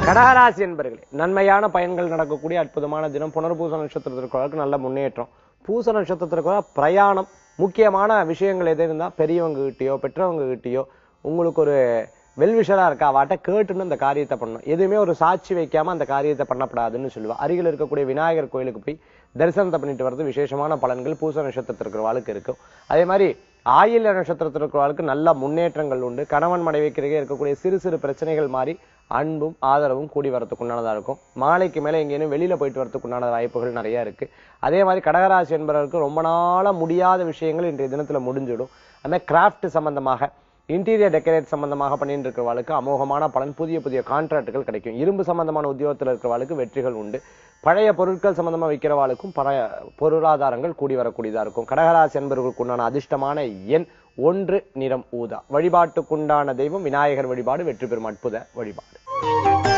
கடகராசி என்பர்களே நன்மையான பயன்கள் நடக்கக்கூடிய அற்புதமான தினம் புனர்பூச நட்சத்திரத்திற்கு நல்ல முன்னேற்றம் பூச நட்சத்திரத்திற்கு பிரயாணம் முக்கியமான விஷயங்கள் எது இருந்தா பெரியவங்க கிட்டயோ பெற்றவங்க கிட்டயோ உங்களுக்கு ஒரு வெல்விஷரா இருக்கா வாட்ட கேட்டுன்னு அந்த காரியத்தை பண்ணணும் எதுவுமே ஒரு சாட்சி வைக்காம அந்த காரியத்தை பண்ணப்படாதுன்னு சொல்லுவா அருகில் இருக்கக்கூடிய விநாயகர் கோயிலுக்கு போய் தரிசனத்தை பண்ணிட்டு வர்றது விசேஷமான பலன்கள் பூச நட்சத்திரத்திற்கு வாழ்க்கை இருக்கும் அதே மாதிரி ஆயில்ய நட்சத்திரத்தில் இருக்கிறவர்களுக்கு நல்ல முன்னேற்றங்கள் உண்டு கணவன் மனைவிக்கிடையே இருக்கக்கூடிய சிறு சிறு பிரச்சனைகள் மாறி அன்பும் ஆதரவும் கூடி வரத்துக்குண்டானதா இருக்கும் மாலைக்கு மேல எங்கேயும் வெளியில போயிட்டு வரதுக்குண்டான வாய்ப்புகள் நிறைய இருக்கு அதே மாதிரி கடகராசி என்பவர்களுக்கு ரொம்ப நாளா முடியாத விஷயங்கள் இன்றைய தினத்துல முடிஞ்சிடும் அந்த மாதிரி கிராஃப்ட் சம்பந்தமாக இன்டீரியர் டெக்கரேட் சம்பந்தமாக பண்ணிட்டு இருக்கிறவளுக்கு அமோகமான பலன் புதிய புதிய கான்ட்ராக்டுகள் கிடைக்கும் இரும்பு சம்பந்தமான உத்தியோகத்தில் இருக்கிறவளுக்கு வெற்றிகள் உண்டு பழைய பொருட்கள் சம்பந்தமா விற்கிறவாளுக்கும் பழைய பொருளாதாரங்கள் கூடி வரக்கூடியதா இருக்கும் கடகராசி என்பவர்களுக்கு உண்டான அதிர்ஷ்டமான எண் ஒன்று நிறம் ஊதா வழிபாட்டுக்குண்டான தெய்வம் விநாயகர் வழிபாடு வெற்றி பெறும் அற்புத வழிபாடு